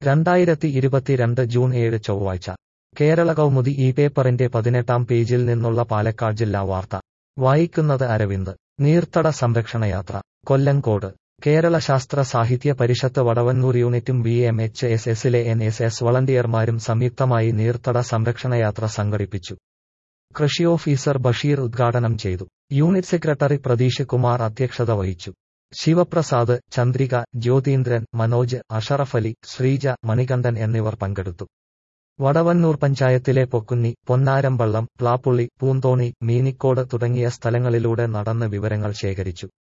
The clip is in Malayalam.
രണ്ടായിരത്തി ഇരുപത്തിരണ്ട് ജൂൺ ഏഴ് ചൊവ്വാഴ്ച കേരള കൗമുദി ഈ പേപ്പറിന്റെ പതിനെട്ടാം പേജിൽ നിന്നുള്ള പാലക്കാട് ജില്ലാ വാർത്ത വായിക്കുന്നത് അരവിന്ദ് നീർത്തട സംരക്ഷണയാത്ര കൊല്ലങ്കോട് കേരള ശാസ്ത്ര സാഹിത്യ പരിഷത്ത് വടവന്നൂർ യൂണിറ്റും ബി എം എച്ച് എസ് എസിലെ എൻ എസ് എസ് വളണ്ടിയർമാരും സംയുക്തമായി നീർത്തട സംരക്ഷണയാത്ര സംഘടിപ്പിച്ചു കൃഷി ഓഫീസർ ബഷീർ ഉദ്ഘാടനം ചെയ്തു യൂണിറ്റ് സെക്രട്ടറി പ്രതീഷ് കുമാർ അധ്യക്ഷത വഹിച്ചു ശിവപ്രസാദ് ചന്ദ്രിക ജ്യോതീന്ദ്രൻ മനോജ് അഷറഫലി ശ്രീജ മണികണ്ഠൻ എന്നിവർ പങ്കെടുത്തു വടവന്നൂർ പഞ്ചായത്തിലെ പൊക്കുന്നി പൊന്നാരംപള്ളം പ്ലാപ്പുള്ളി പൂന്തോണി മീനിക്കോട് തുടങ്ങിയ സ്ഥലങ്ങളിലൂടെ നടന്ന് വിവരങ്ങൾ ശേഖരിച്ചു